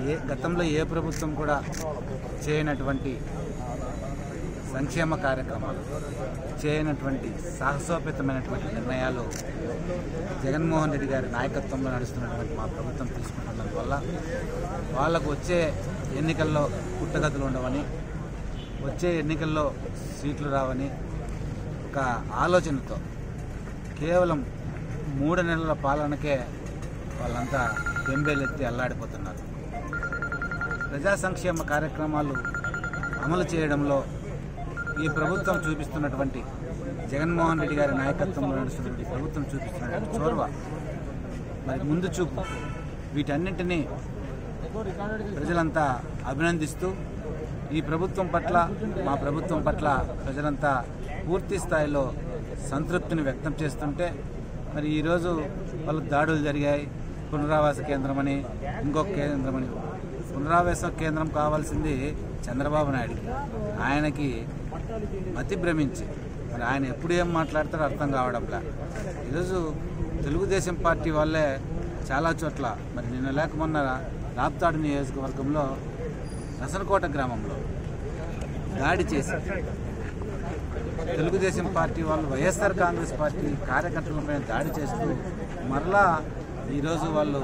ఏ గతంలో ఏ ప్రభుత్వం కూడా చేయనటువంటి సంక్షేమ కార్యక్రమాలు చేయనటువంటి సాహసోపేతమైనటువంటి నిర్ణయాలు జగన్మోహన్ రెడ్డి గారి నాయకత్వంలో నడుస్తున్నటువంటి మా ప్రభుత్వం తీసుకుంటున్నందువల్ల వాళ్ళకు వచ్చే ఎన్నికల్లో పుట్టగతులు ఉండవని వచ్చే ఎన్నికల్లో సీట్లు రావని ఒక ఆలోచనతో కేవలం మూడు నెలల పాలనకే వాళ్ళంతా బెంబేలెత్తి అల్లాడిపోతున్నారు ప్రజా సంక్షేమ కార్యక్రమాలు అమలు చేయడంలో ఈ ప్రభుత్వం చూపిస్తున్నటువంటి జగన్మోహన్ రెడ్డి గారి నాయకత్వంలో నడుస్తున్నటువంటి ప్రభుత్వం చూపిస్తున్నటువంటి చొరవ మరి ముందు చూపు వీటన్నింటినీ ప్రజలంతా అభినందిస్తూ ఈ ప్రభుత్వం పట్ల మా ప్రభుత్వం పట్ల ప్రజలంతా పూర్తి స్థాయిలో సంతృప్తిని వ్యక్తం చేస్తుంటే మరి ఈరోజు వాళ్ళు దాడులు జరిగాయి పునరావాస కేంద్రమని ఇంకొక కేంద్రమని పునరావాస కేంద్రం కావాల్సింది చంద్రబాబు నాయుడుకి ఆయనకి మతి భ్రమించి మరి ఆయన ఎప్పుడు ఏం మాట్లాడతారో అర్థం కావడంలా ఈరోజు తెలుగుదేశం పార్టీ వాళ్ళే చాలా చోట్ల మరి నిన్న లేక మొన్న రాప్తాడు నియోజకవర్గంలో రసనకోట గ్రామంలో దాడి చేసి తెలుగుదేశం పార్టీ వాళ్ళు వైఎస్ఆర్ కాంగ్రెస్ పార్టీ కార్యకర్తలపై దాడి చేస్తూ మరలా ఈరోజు వాళ్ళు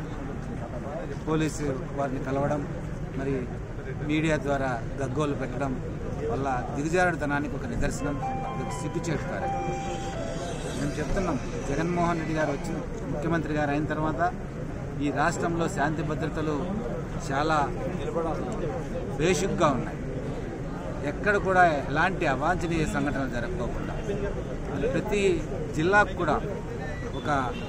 పోలీసు వారిని కలవడం మరి మీడియా ద్వారా గగ్గోలు పెట్టడం వల్ల దిగజారుడుతనానికి ఒక నిదర్శనం ఒక సిగ్గుచేటు కార్యక్రమం మేము చెప్తున్నాం జగన్మోహన్ రెడ్డి గారు వచ్చి ముఖ్యమంత్రి గారు అయిన తర్వాత ఈ రాష్ట్రంలో శాంతి భద్రతలు చాలా బేషుగ్గా ఉన్నాయి ఎక్కడ కూడా ఎలాంటి అవాంఛనీయ సంఘటనలు జరగకోకుండా మరి ప్రతి జిల్లాకు కూడా ఒక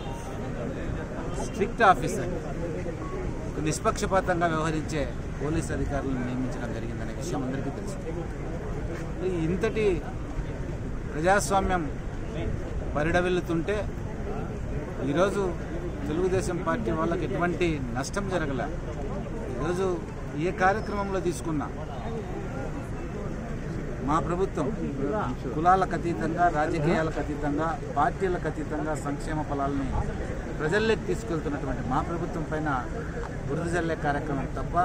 స్ట్రిక్ట్ ఆఫీసర్ ఒక నిష్పక్షపాతంగా వ్యవహరించే పోలీస్ అధికారులను నియమించడం జరిగిందనే విషయం అందరికీ తెలుసు మరి ఇంతటి ప్రజాస్వామ్యం పరిడవిల్లుతుంటే ఈరోజు తెలుగుదేశం పార్టీ వాళ్ళకి ఎటువంటి నష్టం జరగలే ఈరోజు ఏ కార్యక్రమంలో తీసుకున్నా మా ప్రభుత్వం కులాలకు అతీతంగా రాజకీయాలకు అతీతంగా పార్టీలకు అతీతంగా సంక్షేమ ఫలాలని ప్రజల్లోకి తీసుకెళ్తున్నటువంటి మా ప్రభుత్వం పైన బురద జల్లే కార్యక్రమం తప్ప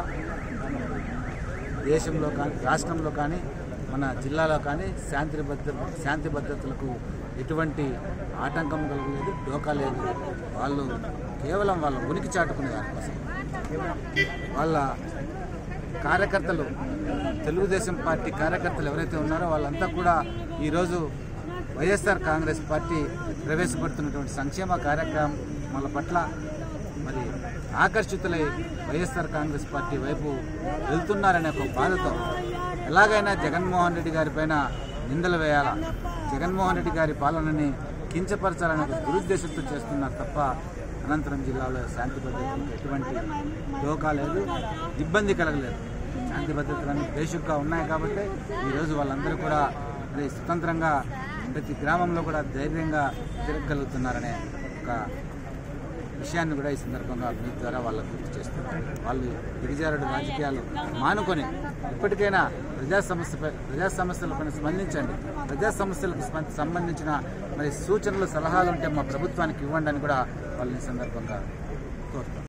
దేశంలో కానీ రాష్ట్రంలో కానీ మన జిల్లాలో కానీ శాంతి భద్ర శాంతి భద్రతలకు ఎటువంటి ఆటంకం కలగలేదు డోకా లేదు వాళ్ళు కేవలం వాళ్ళ ఉనికి చాటుకునే దానికోసం వాళ్ళ కార్యకర్తలు తెలుగుదేశం పార్టీ కార్యకర్తలు ఎవరైతే ఉన్నారో వాళ్ళంతా కూడా ఈరోజు వైఎస్ఆర్ కాంగ్రెస్ పార్టీ ప్రవేశపెడుతున్నటువంటి సంక్షేమ కార్యక్రమాల పట్ల మరి ఆకర్షితులై వైఎస్ఆర్ కాంగ్రెస్ పార్టీ వైపు వెళ్తున్నారనే ఒక బాధతో ఎలాగైనా జగన్మోహన్ రెడ్డి గారి పైన నిందలు వేయాలా జగన్మోహన్ రెడ్డి గారి పాలనని కించపరచాలనే ఒక దురుద్దేశంతో చేస్తున్నారు తప్ప అనంతరం జిల్లాలో శాంతి భద్రతలకు ఎటువంటి డోకా లేదు ఇబ్బంది కలగలేదు శాంతి భద్రతలన్నీ బేసిక్గా ఉన్నాయి కాబట్టి ఈరోజు వాళ్ళందరూ కూడా మరి స్వతంత్రంగా ప్రతి గ్రామంలో కూడా ధైర్యంగా తిరగలుగుతున్నారనే ఒక విషయాన్ని కూడా ఈ సందర్భంగా మీ ద్వారా వాళ్ళకు గుర్తు చేస్తున్నారు వాళ్ళు దిగజారుడు రాజకీయాలు మానుకొని ఇప్పటికైనా ప్రజా సమస్యపై ప్రజా సమస్యలపైన స్పందించండి ప్రజా సమస్యలకు స్పం- సంబంధించిన మరి సూచనలు సలహాలు ఉంటే మా ప్రభుత్వానికి ఇవ్వండి అని కూడా వాళ్ళని ఈ సందర్భంగా కోరుతాం